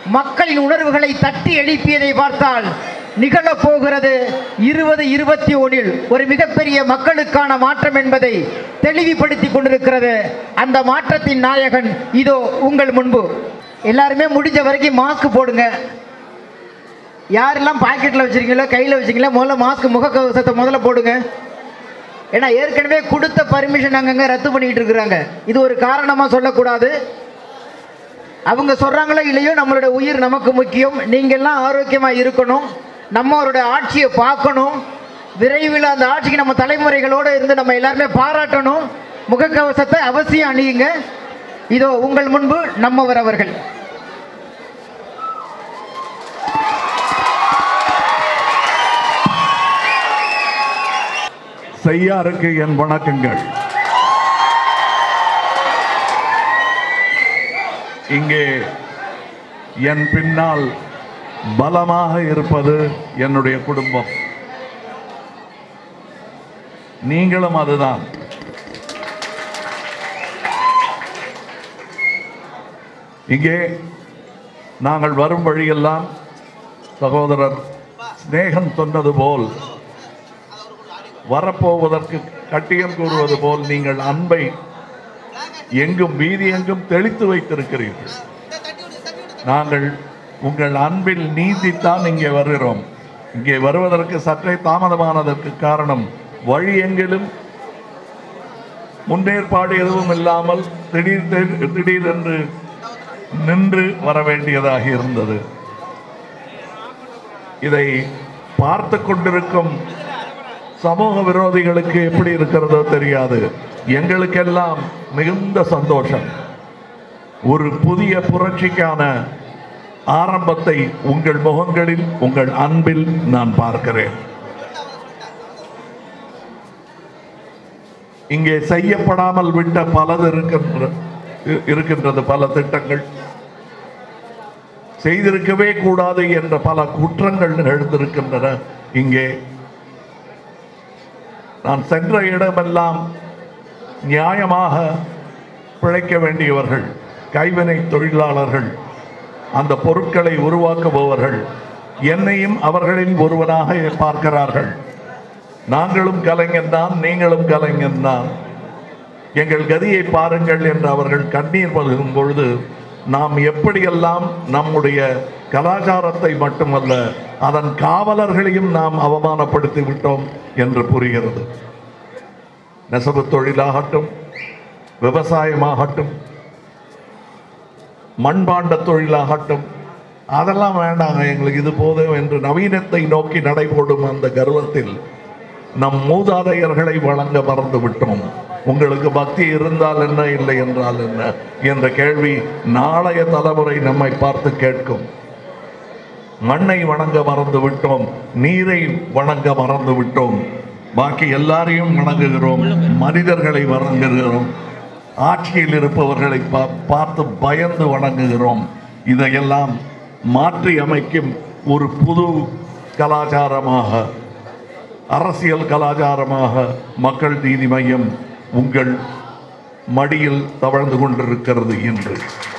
மக்களின் உணர்வுகளை தட்டி எழுப்பியதை பார்த்தால் நிகழப் போகிறது இருபது இருபத்தி ஒன்றில் ஒரு மிகப்பெரிய மக்களுக்கான மாற்றம் என்பதை தெளிவுபடுத்தி கொண்டிருக்கிறது அந்த மாற்றத்தின் நாயகன் இதோ உங்கள் முன்பு எல்லாருமே முடிஞ்ச வரைக்கும் மாஸ்க் போடுங்க யாரெல்லாம் பாக்கெட்டில் வச்சிருக்கீங்களோ கையில் வச்சிருக்கீங்களோ முதல்ல மாஸ்க் முகக்கவசத்தை முதல்ல போடுங்க ஏன்னா ஏற்கனவே கொடுத்த பர்மிஷன் அங்கங்கே ரத்து பண்ணிக்கிட்டு இருக்கிறாங்க இது ஒரு காரணமாக சொல்லக்கூடாது அவங்க சொல்கிறாங்களோ இல்லையோ நம்மளோட உயிர் நமக்கு முக்கியம் நீங்கள்லாம் ஆரோக்கியமாக இருக்கணும் நம்மளோட ஆட்சியை பார்க்கணும் விரைவில் அந்த ஆட்சிக்கு நம்ம தலைமுறைகளோடு இருந்து நம்ம எல்லாருமே பாராட்டணும் முகக்கவசத்தை அவசியம் அணியுங்க இதோ உங்கள் முன்பு நம்மவர் அவர்கள் செய்யாருக்கு என் வணக்கங்கள் இங்கே என் பின்னால் பலமாக இருப்பது என்னுடைய குடும்பம் நீங்களும் அதுதான் இங்கே நாங்கள் வரும் வழியெல்லாம் சகோதரர் ஸ்நேகன் சொன்னது போல் வரப்போவதற்கு கட்டியம் கூறுவது போல் நீங்கள் அன்பை எங்கும் வீதி எங்கும் தெளித்து வைத்திருக்கிறீர்கள் நாங்கள் உங்கள் அன்பில் நீந்தித்தான் இங்கே வருகிறோம் இங்கே வருவதற்கு சற்றே தாமதமானதற்கு காரணம் வழி எங்கிலும் முன்னேற்பாடு எதுவும் இல்லாமல் திடீர் திடீர் திடீரென்று நின்று வர வேண்டியதாக இருந்தது இதை பார்த்து கொண்டிருக்கும் சமூக விரோதிகளுக்கு எப்படி இருக்கிறதோ தெரியாது எங்களுக்கெல்லாம் மிகுந்த சந்தோஷம் ஒரு புதிய புரட்சிக்கான ஆரம்பத்தை உங்கள் முகங்களில் உங்கள் அன்பில் நான் பார்க்கிறேன் இங்கே செய்யப்படாமல் விட்ட பலது இருக்கின்ற இருக்கின்றது பல திட்டங்கள் செய்திருக்கவே கூடாது என்ற பல குற்றங்கள் எழுந்திருக்கின்றன இங்கே நான் சென்ற இடமெல்லாம் நியாயமாக பிழைக்க வேண்டியவர்கள் கைவினை தொழிலாளர்கள் அந்த பொருட்களை உருவாக்குபவர்கள் என்னையும் அவர்களில் ஒருவனாக பார்க்கிறார்கள் நாங்களும் கலைஞன் தான் நீங்களும் கலைஞன் தான் எங்கள் கதியை பாருங்கள் என்று அவர்கள் கண்ணீர் பருகும் பொழுது நாம் எப்படியெல்லாம் நம்முடைய கலாச்சாரத்தை மட்டுமல்ல அதன் காவலர்களையும் நாம் அவமானப்படுத்தி விட்டோம் என்று புரிகிறது நெசவு தொழிலாகட்டும் விவசாயமாகட்டும் மண்பாண்ட தொழிலாகட்டும் அதெல்லாம் வேண்டாங்க எங்களுக்கு இது போதும் என்று நவீனத்தை நோக்கி நடைபோடும் அந்த கர்வத்தில் நம் மூதாதையர்களை வழங்க மறந்து விட்டோம் உங்களுக்கு பக்தி இருந்தால் என்ன இல்லை என்றால் என்ன என்ற கேள்வி நாளைய தலைமுறை நம்மை பார்த்து கேட்கும் மண்ணை வணங்க மறந்து விட்டோம் நீரை வணங்க மறந்து விட்டோம் பாக்கி எல்லாரையும் வணங்குகிறோம் மனிதர்களை வணங்குகிறோம் ஆட்சியில் இருப்பவர்களை பா- பார்த்து பயந்து வணங்குகிறோம் இதையெல்லாம் மாற்றி அமைக்கும் ஒரு புது கலாச்சாரமாக அரசியல் கலாச்சாரமாக மக்கள் நீதி மையம் உங்கள் மடியில் தவழ்ந்து கொண்டிருக்கிறது என்று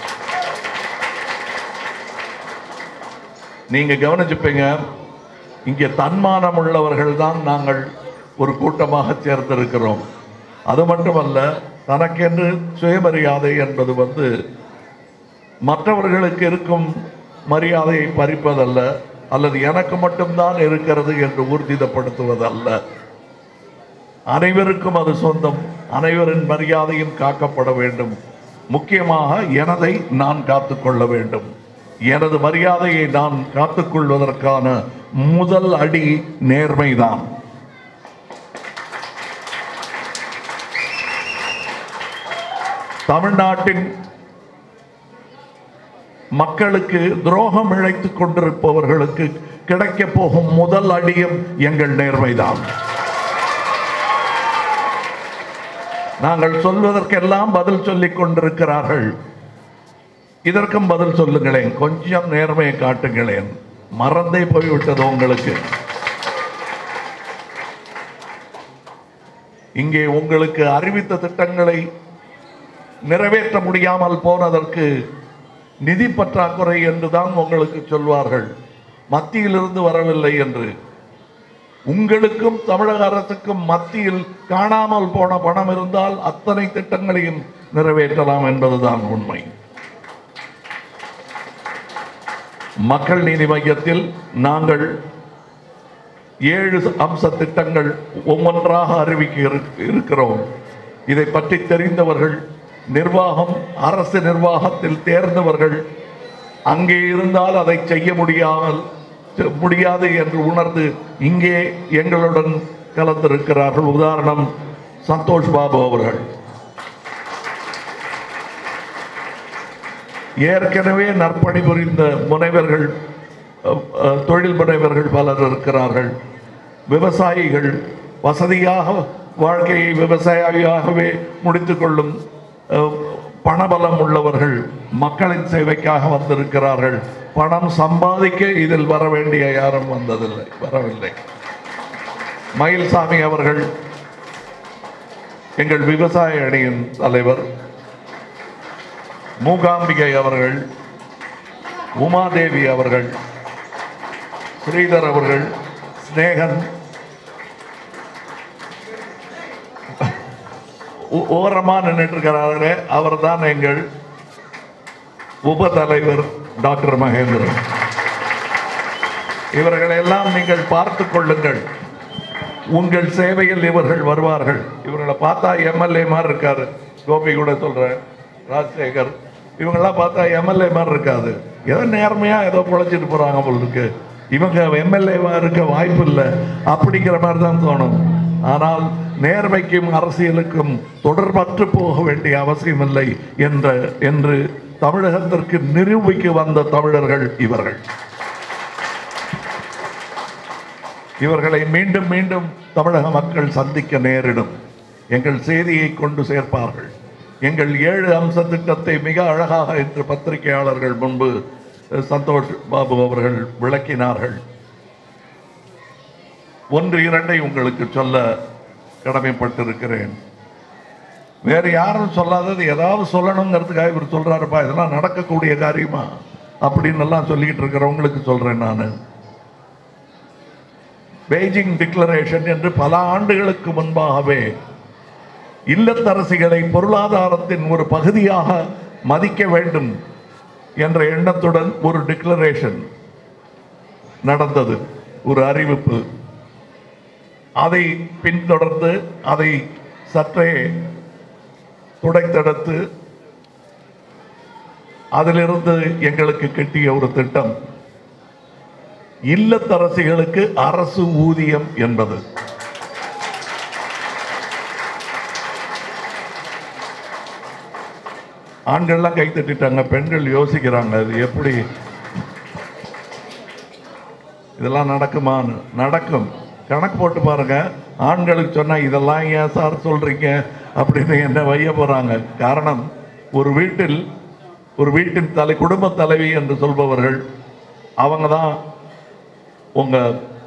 நீங்க கவனிச்சுப்பீங்க இங்கே தன்மானம் உள்ளவர்கள் தான் நாங்கள் ஒரு கூட்டமாக சேர்ந்திருக்கிறோம் அது மட்டுமல்ல தனக்கென்று சுயமரியாதை என்பது வந்து மற்றவர்களுக்கு இருக்கும் மரியாதையை பறிப்பதல்ல அல்லது எனக்கு மட்டும்தான் இருக்கிறது என்று ஊர்ஜிதப்படுத்துவதல்ல அனைவருக்கும் அது சொந்தம் அனைவரின் மரியாதையும் காக்கப்பட வேண்டும் முக்கியமாக எனதை நான் காத்துக்கொள்ள வேண்டும் எனது மரியாதையை நான் காத்துக்கொள்வதற்கான முதல் அடி நேர்மைதான் தமிழ்நாட்டின் மக்களுக்கு துரோகம் இழைத்துக் கொண்டிருப்பவர்களுக்கு கிடைக்கப் போகும் முதல் அடியும் எங்கள் நேர்மைதான் நாங்கள் சொல்வதற்கெல்லாம் பதில் சொல்லிக் கொண்டிருக்கிறார்கள் இதற்கும் பதில் சொல்லுங்களேன் கொஞ்சம் நேர்மையை காட்டுங்களேன் மறந்தே போய்விட்டது உங்களுக்கு இங்கே உங்களுக்கு அறிவித்த திட்டங்களை நிறைவேற்ற முடியாமல் போனதற்கு நிதி பற்றாக்குறை என்று தான் உங்களுக்கு சொல்வார்கள் மத்தியிலிருந்து வரவில்லை என்று உங்களுக்கும் தமிழக அரசுக்கும் மத்தியில் காணாமல் போன பணம் இருந்தால் அத்தனை திட்டங்களையும் நிறைவேற்றலாம் என்பதுதான் உண்மை மக்கள் நீதி மையத்தில் நாங்கள் ஏழு அம்ச திட்டங்கள் ஒவ்வொன்றாக அறிவிக்க இரு- இருக்கிறோம் இதை பற்றி தெரிந்தவர்கள் நிர்வாகம் அரசு நிர்வாகத்தில் தேர்ந்தவர்கள் அங்கே இருந்தால் அதை செய்ய முடியாமல் முடியாது என்று உணர்ந்து இங்கே எங்களுடன் கலந்திருக்கிறார்கள் உதாரணம் சந்தோஷ் பாபு அவர்கள் ஏற்கனவே நற்பணி புரிந்த முனைவர்கள் அஹ், அஹ், தொழில் முனைவர்கள் பலர் இருக்கிறார்கள் விவசாயிகள் வசதியாக வாழ்க்கையை விவசாயியாகவே முடித்துக் கொள்ளும் அஹ், பணபலம் உள்ளவர்கள் மக்களின் சேவைக்காக வந்திருக்கிறார்கள் பணம் சம்பாதிக்க இதில் வர வேண்டிய யாரும் வந்ததில்லை வரவில்லை மயில்சாமி அவர்கள் எங்கள் விவசாய அணியின் தலைவர் மூகாம்பிகை அவர்கள் உமாதேவி அவர்கள் ஸ்ரீதர் அவர்கள் ஸ்நேகன் ஓ- ஓரமா நின்றுட்டு இருக்கிறார்களே அவர் தான் எங்கள் உப தலைவர் டாக்டர் மகேந்திரன் இவர்களை எல்லாம் நீங்கள் பார்த்துக் கொள்ளுங்கள் உங்கள் சேவையில் இவர்கள் வருவார்கள் இவர்களை பார்த்தா எம்எல்ஏ மாதிரி இருக்காரு கோபி கூட சொல்றேன் ராஜசேகர் இவங்கெல்லாம் பார்த்தா எம்எல்ஏ மாதிரி இருக்காது ஏதோ நேர்மையா ஏதோ பொழைச்சிட்டு போறாங்க போல இருக்கு இவங்க எம்எல்ஏவா இருக்க வாய்ப்பு இல்லை அப்படிங்கிற மாதிரி தான் தோணும் ஆனால் நேர்மைக்கும் அரசியலுக்கும் தொடர்பற்று போக வேண்டிய அவசியம் இல்லை என்ற என்று தமிழகத்திற்கு நிரூபிக்க வந்த தமிழர்கள் இவர்கள் இவர்களை மீண்டும் மீண்டும் தமிழக மக்கள் சந்திக்க நேரிடும் எங்கள் செய்தியை கொண்டு சேர்ப்பார்கள் எங்கள் ஏழு அம்ச திட்டத்தை மிக அழகாக இன்று பத்திரிகையாளர்கள் முன்பு அஹ், சந்தோஷ் பாபு அவர்கள் விளக்கினார்கள் ஒன்று இரண்டை உங்களுக்கு சொல்ல கடமைப்பட்டிருக்கிறேன் வேற யாரும் சொல்லாதது ஏதாவது சொல்லணுங்கிறதுக்காக இவர் சொல்றாருப்பா இதெல்லாம் நடக்கக்கூடிய காரியமா அப்படின்னு எல்லாம் சொல்லிக்கிட்டு இருக்கிறவங்களுக்கு சொல்றேன் நான் பெய்ஜிங் டிக்ளரேஷன் என்று பல ஆண்டுகளுக்கு முன்பாகவே இல்லத்தரசிகளை பொருளாதாரத்தின் ஒரு பகுதியாக மதிக்க வேண்டும் என்ற எண்ணத்துடன் ஒரு டிக்ளரேஷன் நடந்தது ஒரு அறிவிப்பு அதை பின்தொடர்ந்து அதை சற்றே துடைத்தெடுத்து அதிலிருந்து எங்களுக்கு கிட்டிய ஒரு திட்டம் இல்லத்தரசிகளுக்கு அரசு ஊதியம் என்பது ஆண்கள்லாம் கை தட்டிட்டாங்க பெண்கள் யோசிக்கிறாங்க அது எப்படி இதெல்லாம் நடக்குமான்னு நடக்கும் கணக்கு போட்டு பாருங்க ஆண்களுக்கு சொன்னா இதெல்லாம் ஏன் சார் சொல்றீங்க அப்படின்னு என்ன வைய போறாங்க காரணம் ஒரு வீட்டில் ஒரு வீட்டின் தலை குடும்ப தலைவி என்று சொல்பவர்கள் அவங்க தான் உங்க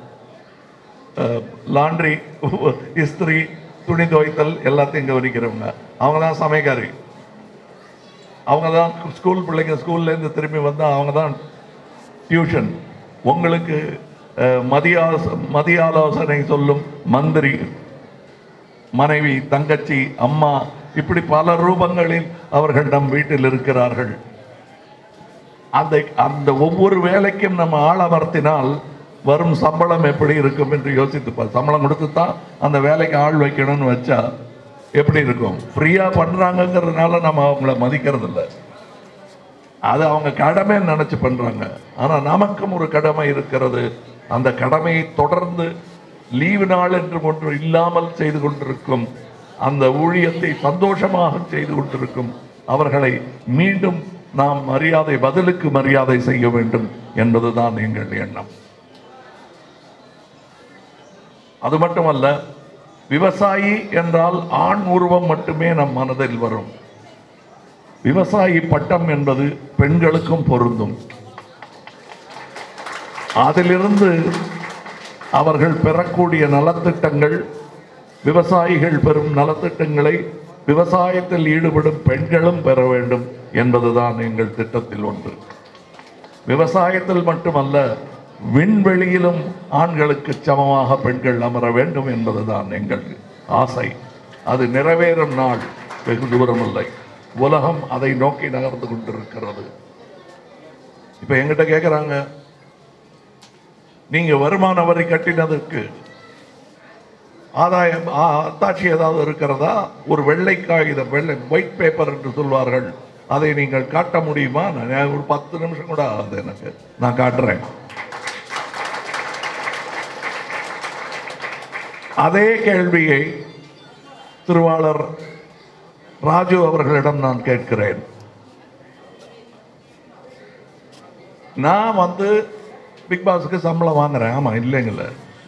லாண்ட்ரி இஸ்திரி துணி துவைத்தல் எல்லாத்தையும் கவனிக்கிறவங்க அவங்க தான் சமையக்காரி அவங்க தான் ஸ்கூல் பிள்ளைங்க ஸ்கூல்லேருந்து திரும்பி வந்தால் அவங்க தான் டியூஷன் உங்களுக்கு அஹ், மதிய ஆலோச- மதிய ஆலோசனை சொல்லும் மந்திரி மனைவி தங்கச்சி அம்மா இப்படி பல ரூபங்களில் அவர்கள் நம் வீட்டில் இருக்கிறார்கள் அந்த அந்த ஒவ்வொரு வேலைக்கும் நம்ம ஆள் அமர்த்தினால் வரும் சம்பளம் எப்படி இருக்கும் என்று யோசித்துப்பார் சம்பளம் கொடுத்து தான் அந்த வேலைக்கு ஆள் வைக்கணும்னு வச்சா எப்படி இருக்கும் ஃப்ரீயா பண்றாங்கங்கிறதுனால நம்ம அவங்கள மதிக்கிறது இல்லை அது அவங்க கடமை நினைச்சு பண்றாங்க ஆனா நமக்கும் ஒரு கடமை இருக்கிறது அந்த கடமையை தொடர்ந்து லீவு நாள் என்று ஒன்று இல்லாமல் செய்து கொண்டிருக்கும் அந்த ஊழியத்தை சந்தோஷமாக செய்து கொண்டிருக்கும் அவர்களை மீண்டும் நாம் மரியாதை பதிலுக்கு மரியாதை செய்ய வேண்டும் என்பதுதான் எங்கள் எண்ணம் அது மட்டுமல்ல விவசாயி என்றால் ஆண் உருவம் மட்டுமே நம் மனதில் வரும் விவசாயி பட்டம் என்பது பெண்களுக்கும் பொருந்தும் அதிலிருந்து அவர்கள் பெறக்கூடிய நலத்திட்டங்கள் விவசாயிகள் பெறும் நலத்திட்டங்களை விவசாயத்தில் ஈடுபடும் பெண்களும் பெற வேண்டும் என்பதுதான் எங்கள் திட்டத்தில் ஒன்று விவசாயத்தில் மட்டுமல்ல விண்வெளியிலும் ஆண்களுக்கு சமமாக பெண்கள் அமர வேண்டும் என்பதுதான் எங்கள் ஆசை அது நிறைவேறும் நாள் வெகு தூரமில்லை உலகம் அதை நோக்கி நகர்ந்து கொண்டிருக்கிறது இப்ப எங்கிட்ட கேக்குறாங்க நீங்க வருமான வரி கட்டினதுக்கு ஆதாயம் ஆ, அத்தாட்சி ஏதாவது இருக்கிறதா ஒரு வெள்ளை காகிதம் வெள்ளை ஒயிட் பேப்பர் என்று சொல்வார்கள் அதை நீங்கள் காட்ட முடியுமா நான் ஒரு பத்து நிமிஷம் கூட ஆகுது எனக்கு நான் காட்டுறேன் அதே கேள்வியை திருவாளர் ராஜு அவர்களிடம் நான் கேட்கிறேன் நான் வந்து பிக் பாஸுக்கு சம்பளம் வாங்குறேன் ஆமா இல்லைங்கள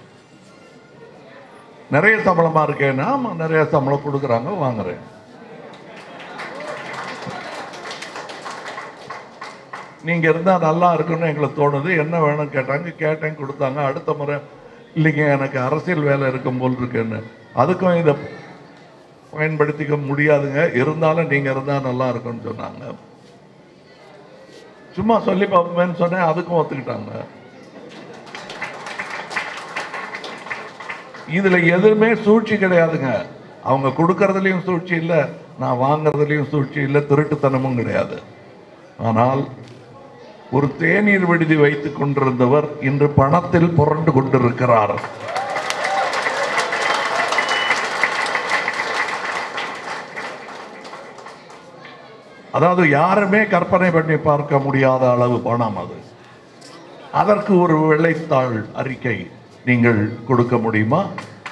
நிறைய சம்பளமா இருக்கேன் ஆமா நிறைய சம்பளம் கொடுக்குறாங்க வாங்குறேன் நீங்க இருந்தா நல்லா இருக்குன்னு எங்களுக்கு தோணுது என்ன வேணும்னு கேட்டாங்க கேட்டேன் கொடுத்தாங்க அடுத்த முறை இல்லைங்க எனக்கு அரசியல் வேலை இருக்கும் போல் இருக்குன்னு அதுக்கும் இதை பயன்படுத்திக்க முடியாதுங்க இருந்தாலும் நீங்க இருந்தா நல்லா இருக்கும்னு சொன்னாங்க சும்மா சொல்லி பார்ப்போமேன்னு சொன்னேன் அதுக்கும் ஒத்துக்கிட்டாங்க இதுல எதுவுமே சூழ்ச்சி கிடையாதுங்க அவங்க கொடுக்கறதுலயும் சூழ்ச்சி இல்லை நான் வாங்குறதுலயும் சூழ்ச்சி இல்லை திருட்டுத்தனமும் கிடையாது ஆனால் ஒரு தேநீர் விடுதி வைத்துக் கொண்டிருந்தவர் இன்று பணத்தில் புரண்டு கொண்டிருக்கிறார் அதாவது யாருமே கற்பனை பண்ணி பார்க்க முடியாத அளவு பணம் அது அதற்கு ஒரு வெள்ளைத்தாள் அறிக்கை நீங்கள் கொடுக்க முடியுமா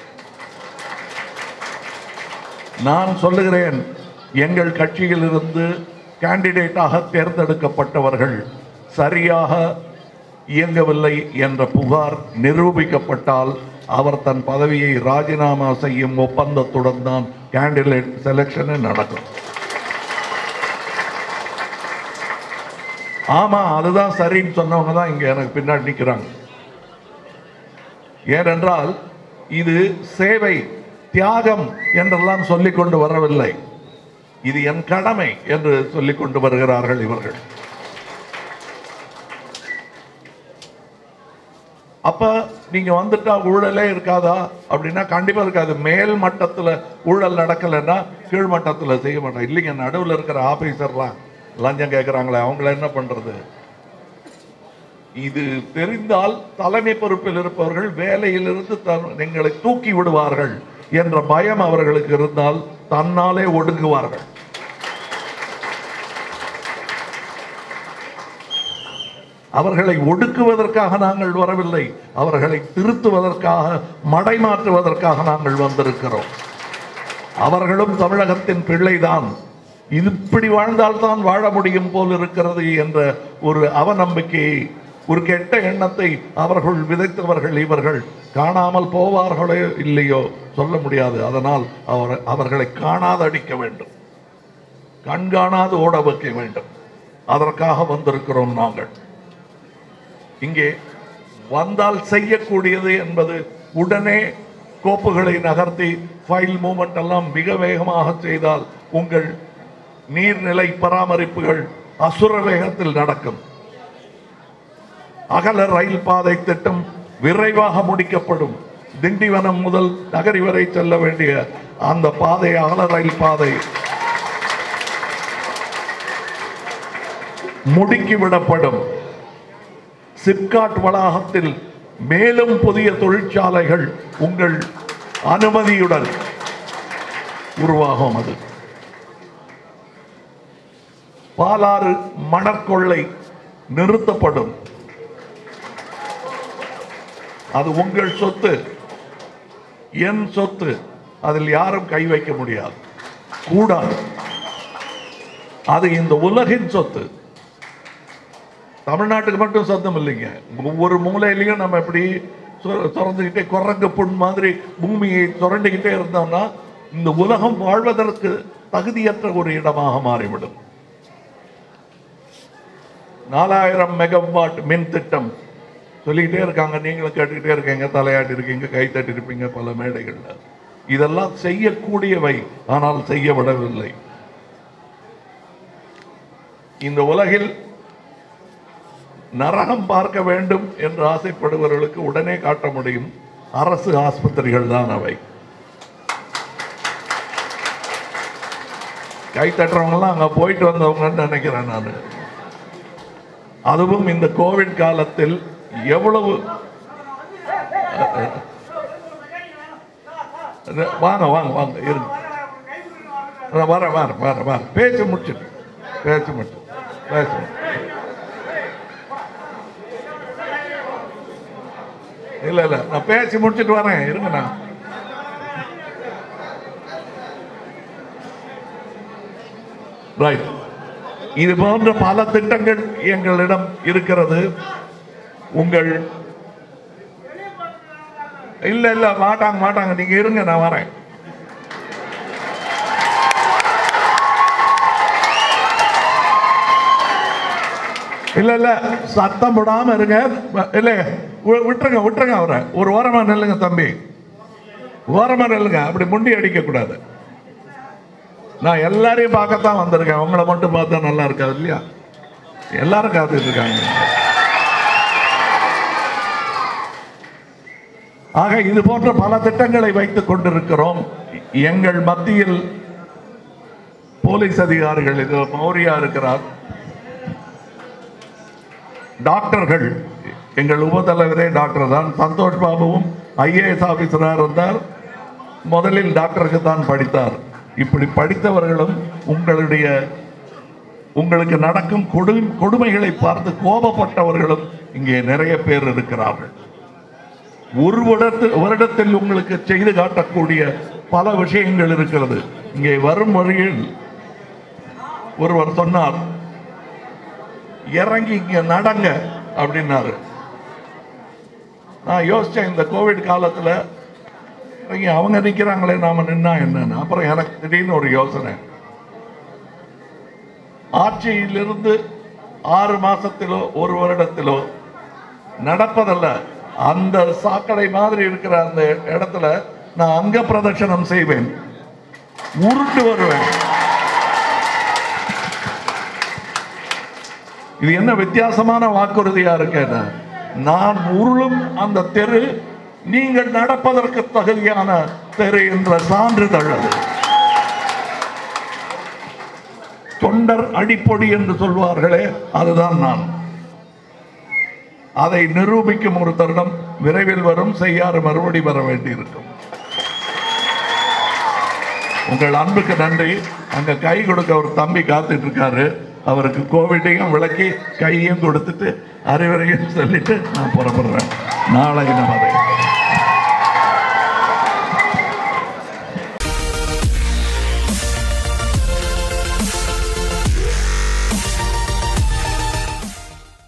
நான் சொல்லுகிறேன் எங்கள் கட்சியிலிருந்து கேண்டிடேட்டாக தேர்ந்தெடுக்கப்பட்டவர்கள் சரியாக இயங்கவில்லை என்ற புகார் நிரூபிக்கப்பட்டால் அவர் தன் பதவியை ராஜினாமா செய்யும் ஒப்பந்தத்துடன் தான் கேண்டிடேட் செலெக்ஷன் நடக்கும் ஆமா அதுதான் சரின்னு சொன்னவங்க தான் இங்க எனக்கு பின்னாடி நிக்கிறாங்க ஏனென்றால் இது சேவை தியாகம் என்றெல்லாம் சொல்லிக் கொண்டு வரவில்லை இது என் கடமை என்று சொல்லிக் கொண்டு வருகிறார்கள் இவர்கள் அப்ப நீங்க வந்துட்டா ஊழலே இருக்காதா அப்படின்னா கண்டிப்பா இருக்காது மேல் மட்டத்துல ஊழல் நடக்கலைன்னா கீழ் மட்டத்துல செய்ய மாட்டோம் இல்லைங்க நடுவுல இருக்கிற ஆபீசர்லாம் லஞ்சம் கேட்கறாங்களே அவங்கள என்ன பண்றது இது தெரிந்தால் தலைமை பொறுப்பில் இருப்பவர்கள் வேலையிலிருந்து தன் எங்களை தூக்கி விடுவார்கள் என்ற பயம் அவர்களுக்கு இருந்தால் தன்னாலே ஒடுங்குவார்கள் அவர்களை ஒடுக்குவதற்காக நாங்கள் வரவில்லை அவர்களை திருத்துவதற்காக மடைமாற்றுவதற்காக நாங்கள் வந்திருக்கிறோம் அவர்களும் தமிழகத்தின் பிள்ளைதான் இது இப்படி வாழ்ந்தால்தான் வாழ முடியும் போல் இருக்கிறது என்ற ஒரு அவநம்பிக்கையை ஒரு கெட்ட எண்ணத்தை அவர்கள் விதைத்தவர்கள் இவர்கள் காணாமல் போவார்களோ இல்லையோ சொல்ல முடியாது அதனால் அவர் அவர்களை காணாது அடிக்க வேண்டும் கண்காணாது ஓட வைக்க வேண்டும் அதற்காக வந்திருக்கிறோம் நாங்கள் இங்கே வந்தால் செய்யக்கூடியது என்பது உடனே கோப்புகளை நகர்த்தி ஃபைல் மூமெண்ட் எல்லாம் மிக வேகமாக செய்தால் உங்கள் நீர்நிலை பராமரிப்புகள் அசுர வேகத்தில் நடக்கும் அகல ரயில் பாதை திட்டம் விரைவாக முடிக்கப்படும் திண்டிவனம் முதல் நகரி வரை செல்ல வேண்டிய அந்த பாதை அகல ரயில் பாதை முடுக்கி விடப்படும் சிப்காட் வளாகத்தில் மேலும் புதிய தொழிற்சாலைகள் உங்கள் அனுமதியுடன் உருவாகும் அது பாலாறு மணற்கொள்ளை நிறுத்தப்படும் அது உங்கள் சொத்து என் சொத்து அதில் யாரும் கை வைக்க முடியாது கூடாது அது இந்த உலகின் சொத்து தமிழ்நாட்டுக்கு மட்டும் சொந்தம் இல்லைங்க ஒவ்வொரு மூலையிலையும் நம்ம இப்படி சொ- திறந்துக்கிட்டே குரங்கு புண் மாதிரி பூமியை சுரண்டிக்கிட்டே இருந்தோம்னா இந்த உலகம் வாழ்வதற்கு தகுதியற்ற ஒரு இடமாக மாறிவிடும் நாலாயிரம் மெகாவாட் மின் திட்டம் சொல்லிக்கிட்டே இருக்காங்க நீங்களும் கேட்டுக்கிட்டே இருக்கீங்க தலையாட்டி இருக்கீங்க கை தட்டி இருப்பீங்க பல மேடைகள்ல இதெல்லாம் செய்யக்கூடியவை ஆனால் செய்ய விடவில்லை இந்த உலகில் நரகம் பார்க்க வேண்டும் என்று ஆசைப்படுபவர்களுக்கு உடனே காட்ட முடியும் அரசு ஆஸ்பத்திரிகள் தான் அவை கை தட்டுறவங்கலாம் அங்க போயிட்டு வந்தவங்கன்னு நினைக்கிறேன் நான் அதுவும் இந்த கோவிட் காலத்தில் எவ்வளவு அஹ், வாங்க வாங்க வாங்க இருங்க நான் வரேன் வரேன் வரேன் வரேன் பேச்சு முடிச்சுட்டு பேச்சு முடிச்சு பேச்சு முடிச்சு. இல்ல இல்ல நான் பேசி முடிச்சிட்டு வரேன் இருங்கண்ணா ரைட் இது போன்ற பல திட்டங்கள் எங்களிடம் இருக்கிறது உங்கள் இல்ல இல்ல மாட்டாங்க மாட்டாங்க நீங்க இருங்க நான் வரேன் இல்ல இல்ல சத்தம் போடாம இருங்க இல்ல வி- விட்டுருங்க விட்டுருங்க அவரை ஒரு ஓரமா நில்லுங்க தம்பி ஓரமா நில்லுங்க அப்படி முண்டி அடிக்க கூடாது நான் எல்லாரையும் பார்க்கத்தான் வந்திருக்கேன் உங்களை மட்டும் பார்த்தா நல்லா இருக்காது இல்லையா எல்லாரும் காத்துட்டு இருக்காங்க ஆக இது போன்ற பல திட்டங்களை வைத்துக் கொண்டிருக்கிறோம் எங்கள் மத்தியில் போலீஸ் அதிகாரிகள் இது மௌரியா இருக்கிறார் டாக்டர்கள் எங்கள் உபதலைவரே டாக்டர் தான் சந்தோஷ் பாபுவும் ஐஏஎஸ் ஆபீசராக இருந்தார் முதலில் டாக்டருக்கு தான் படித்தார் இப்படி படித்தவர்களும் உங்களுடைய உங்களுக்கு நடக்கும் கொடு கொடுமைகளை பார்த்து கோபப்பட்டவர்களும் இங்கே நிறைய பேர் இருக்கிறார்கள் ஒரு வருடத்தில் வருடத்தில் உங்களுக்கு செய்து காட்டக்கூடிய பல விஷயங்கள் இருக்கிறது இங்கே வரும் வழியில் ஒருவர் சொன்னார் இறங்கி இங்க நடங்க அப்படின்னாரு நான் யோசிச்சேன் இந்த கோவிட் காலத்துல இறங்கி அவங்க நிக்கிறாங்களே நாம நின்னா என்னன்னு அப்புறம் எனக்கு திடீர்னு ஒரு யோசனை ஆட்சியிலிருந்து ஆறு மாசத்திலோ ஒரு வருடத்திலோ நடப்பதல்ல அந்த சாக்கடை மாதிரி இருக்கிற அந்த இடத்துல நான் அங்க பிரதட்சணம் செய்வேன் உருண்டு வருவேன் இது என்ன வித்தியாசமான வாக்குறுதியா இருக்கேன்னு நான் உருளும் அந்த தெரு நீங்கள் நடப்பதற்கு தகுதியான தெரு என்ற சான்றிதழ் அது தொண்டர் அடிப்பொடி என்று சொல்வார்களே அதுதான் நான் அதை நிரூபிக்கும் ஒரு தருணம் விரைவில் வரும் செய்யாறு மறுபடி வர வேண்டியிருக்கும் உங்கள் அன்புக்கு நன்றி அங்க கை கொடுக்க ஒரு தம்பி காத்துட்டு இருக்காரு அவருக்கு கோவிட்டையும் விளக்கி கையையும் கொடுத்துட்டு அறிவுரையும் சொல்லிட்டு நான் புறப்படுறேன் நாளை நமதே